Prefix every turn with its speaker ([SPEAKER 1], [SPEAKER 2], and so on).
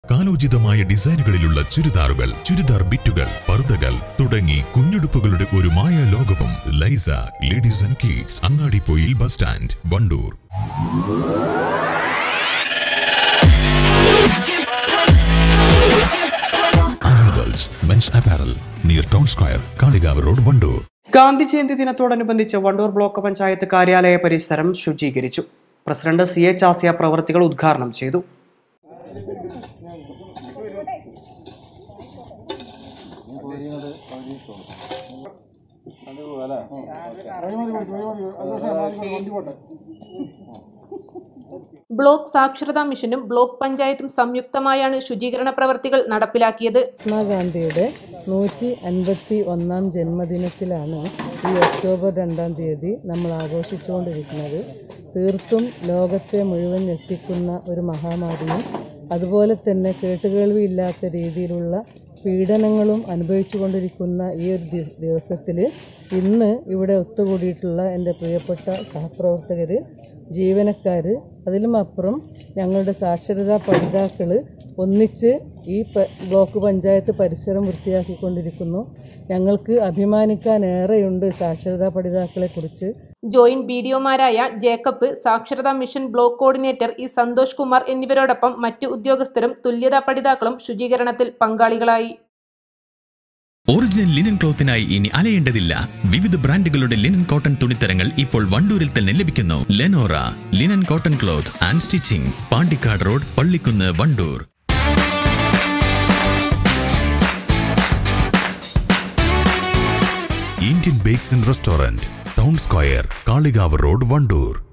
[SPEAKER 1] കാലോചിതമായ ഡിസൈനുകളിലുള്ള ചുരിദാറുകൾ ചുരിദാർ ബിറ്റുകൾ പർദ്ദകൾ തുടങ്ങി കുഞ്ഞുടുപ്പുകളുടെ ഒരു മായ ലോകവും ലൈസ ladies and kids Angadipoyil bus stand Wandoor animals mens apparel near town square Kalikavu road Wandoor
[SPEAKER 2] Gandhi Jayanti ദിനത്തോടനുബന്ധിച്ച് വണ്ടൂർ ബ്ലോക്ക് പഞ്ചായത്ത് കാര്യാലയ പരിസരം ശുചീകരിച്ചു പ്രസിഡന്റ് സി എച്ച് ആസിയ പ്രവൃത്തികൾ ഉദ്ഘാടനം ചെയ്തു
[SPEAKER 3] ബ്ലോക്ക് സാക്ഷരതാ മിഷനും ബ്ലോക്ക് പഞ്ചായത്തും സംയുക്തമായാണ് ശുചീകരണ പ്രവർത്തികൾ നടപ്പിലാക്കിയത്
[SPEAKER 4] മഹാത്മാഗാന്ധിയുടെ നൂറ്റി അൻപത്തി ഒന്നാം ജന്മദിനത്തിലാണ് ഈ ഒക്ടോബർ രണ്ടാം തീയതി നമ്മൾ ആഘോഷിച്ചുകൊണ്ടിരിക്കുന്നത് തീർത്തും ലോകത്തെ മുഴുവൻ ഞെട്ടിക്കുന്ന ഒരു മഹാമാരിയും അതുപോലെ തന്നെ കേട്ടുകേൾവിയില്ലാത്ത രീതിയിലുള്ള പീഡനങ്ങളും അനുഭവിച്ചു കൊണ്ടിരിക്കുന്ന ഈ ഒരു ദി- ദിവസത്തിൽ ഇന്ന് ഇവിടെ ഒത്തുകൂടിയിട്ടുള്ള എൻ്റെ പ്രിയപ്പെട്ട സഹപ്രവർത്തകർ ജീവനക്കാർ അതിലും അപ്പുറം ഞങ്ങളുടെ സാക്ഷരതാ പഠിതാക്കൾ ഒന്നിച്ച് ഈ പ- ബ്ലോക്ക് പഞ്ചായത്ത് പരിസരം വൃത്തിയാക്കിക്കൊണ്ടിരിക്കുന്നു ഞങ്ങൾക്ക് അഭിമാനിക്കാനേറെയുണ്ട് സാക്ഷരതാ പഠിതാക്കളെ കുറിച്ച്
[SPEAKER 3] ജോയിന്റ് ബി ഡിഒമാരായ ജേക്കബ് സാക്ഷരതാ mission block coordinator E Santhosh Kumar എന്നിവരോടൊപ്പം മറ്റു ഉദ്യോഗസ്ഥരും തുല്യതാ പഠിതാക്കളും ശുചീകരണത്തിൽ പങ്കാളികളായി
[SPEAKER 5] ഒറിജിനൽ ലിനൻ ക്ലോത്തിനായി ഇനി അലയേണ്ടതില്ല വിവിധ ബ്രാൻഡുകളുടെ ലിനൻ കോട്ടൺ തുണിത്തരങ്ങൾ ഇപ്പോൾ വണ്ടൂരിൽ തന്നെ ലഭിക്കുന്നു Lenora linen cotton cloth and stitching Pandikkad road Pallikkunnu Wandoor
[SPEAKER 1] Indian bakes and restaurant town square Kalikavu road Wandoor